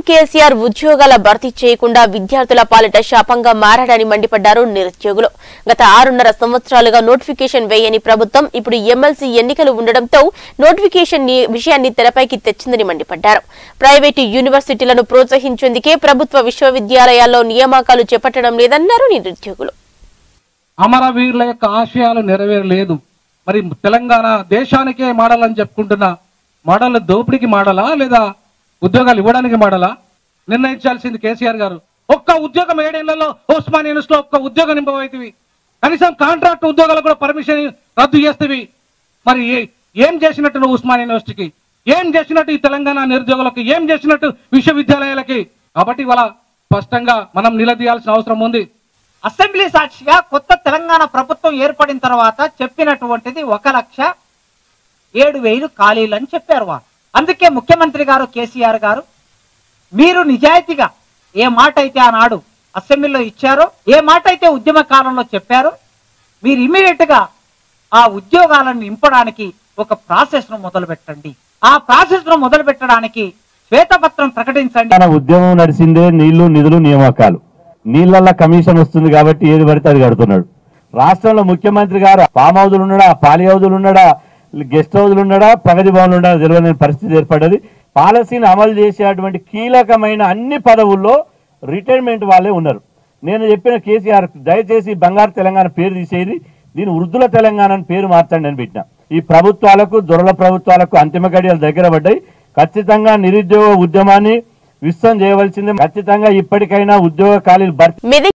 కేసీఆర్ ఉద్యోగాల భర్తీ చేయకుండా విద్యార్థుల పాలిట శాపంగా మారాడని మండిపడ్డారు నిరుద్యోగులు గత ఆరున్నర సంవత్సరాలుగా నోటిఫికేషన్ వేయని ప్రభుత్వం ఇప్పుడు ఎమ్మెల్సీ ఎన్నికలు ఉండడంతో నోటిఫికేషన్ ని- విషయాన్ని తెరపైకి తెచ్చిందని మండిపడ్డారు ప్రైవేటు యూనివర్సిటీలను ప్రోత్సహించేందుకే ప్రభుత్వ విశ్వవిద్యాలయాల్లో నియామకాలు చేపట్టడం లేదన్నారు నిరుద్యోగులు అమరవీరుల యొక్క ఆశయాలు నెరవేరలేదు మరి తెలంగాణ దేశానికే మోడల్ అని చెప్పుకుంటున్న మోడల్ దోపిడీకి మోడలా లేదా ఉద్యోగాలు ఇవ్వడానికి మోడలా నిర్ణయించాల్సింది కేసీఆర్ గారు ఒక్క ఉద్యోగం ఏడేళ్లలో ఉస్మాన్ యూనివర్సిటీలో ఒక్క ఉద్యోగం నింపవైతివి కనీసం కాంట్రాక్ట్ ఉద్యోగాలకు కూడా పర్మిషన్ రద్దు చేస్తేవి మరి ఏ- ఏం చేసినట్టు నువ్వు ఉస్మాన్ యూనివర్సిటీకి ఏం చేసినట్టు ఈ తెలంగాణ నిరుద్యోగులకు ఏం చేసినట్టు విశ్వవిద్యాలయాలకి కాబట్టి ఇవాళ స్పష్టంగా మనం నిలదీయాల్సిన అవసరం ఉంది అసెంబ్లీ సాక్షిగా కొత్త తెలంగాణ ప్రభుత్వం ఏర్పడిన తర్వాత చెప్పినటువంటిది ఒక లక్ష ఏడు వేలు ఖాళీలు అని చెప్పారు వారు అందుకే ముఖ్యమంత్రి గారు కేసీఆర్ గారు మీరు నిజాయితీగా ఏ మాట అయితే ఆనాడు అసెంబ్లీలో ఇచ్చారో ఏ మాట అయితే ఉద్యమ కాలంలో చెప్పారో మీరు ఇమీడియట్ గా ఆ ఉద్యోగాలను నింపడానికి ఒక ప్రాసెస్ ను మొదలు పెట్టండి ఆ ప్రాసెస్ ను మొదలు పెట్టడానికి శ్వేతపత్రం ప్రకటించండి మన ఉద్యమం నడిచిందే నీళ్లు నిధులు నియామకాలు నీళ్ళల్లో కమిషన్ వస్తుంది కాబట్టి ఏది పడితే అది కడుతున్నాడు రాష్ట్రంలో ముఖ్యమంత్రి గారు ఫామ్ హౌజులు ఉన్నాడా పాలి హౌజులు ఉన్నాడా గెస్ట్ హౌజులు ఉన్నాడా ప్రగతి భవన్లు ఉన్నాడా తెలియని పరిస్థితి ఏర్పడ్డది పాలసీని అమలు చేసేటువంటి కీలకమైన అన్ని పదవుల్లో రిటైర్మెంట్ వాళ్ళే ఉన్నారు నేను చెప్పిన కేసీఆర్ దయచేసి బంగారు తెలంగాణ పేరు తీసేది దీని వృద్ధుల తెలంగాణ అని పేరు మార్చండి అని పెట్టిన ఈ ప్రభుత్వాలకు దొరల ప్రభుత్వాలకు అంతిమ గడియలు దగ్గర పడ్డాయి ఖచ్చితంగా నిరుద్యోగ ఉద్యమాన్ని విస్తం చేయవలసింది ఖచ్చితంగా ఇప్పటికైనా ఉద్యోగ ఖాళీలు భర్తీ మెదక్